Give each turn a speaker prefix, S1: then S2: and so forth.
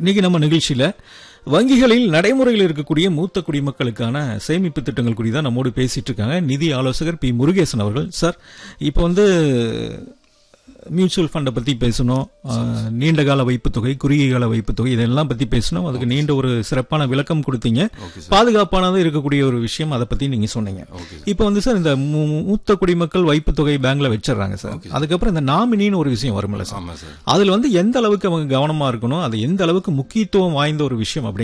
S1: இன்னைக்கு நம்ம நிகழ்ச்சியில வங்கிகளில் நடைமுறையில் இருக்கக்கூடிய மூத்த குடிமக்களுக்கான சேமிப்பு திட்டங்கள் குறித்து தான் நம்மோடு பேசிட்டு இருக்காங்க நிதி ஆலோசகர் பி முருகேசன் அவர்கள் சார் இப்போ வந்து மியூச்சுவல் ஃபண்டை பத்தி பேசணும் அஹ், நீண்ட கால வைப்புத் தொகை குறுகிய கால வைப்புத் தொகை இதெல்லாம் பத்தி பேசணும் அதுக்கு நீண்ட ஒரு சிறப்பான விளக்கம் கொடுத்தீங்க பாதுகாப்பானது இருக்கக்கூடிய ஒரு விஷயம் அதை பத்தி நீங்க சொன்னீங்க இப்போ வந்து சார் இந்த மூ- மூத்த குடிமக்கள் வைப்புத் தொகை பேங்க்ல வச்சிடறாங்க சார் அதுக்கப்புறம் இந்த நாமினின்னு ஒரு விஷயம் வரும்ல சார்
S2: ஆமா சார்
S1: அதுல வந்து எந்த அளவுக்கு அவங்க கவனமா இருக்கணும் அது எந்த அளவுக்கு முக்கியத்துவம் வாய்ந்த ஒரு விஷயம் அப்படி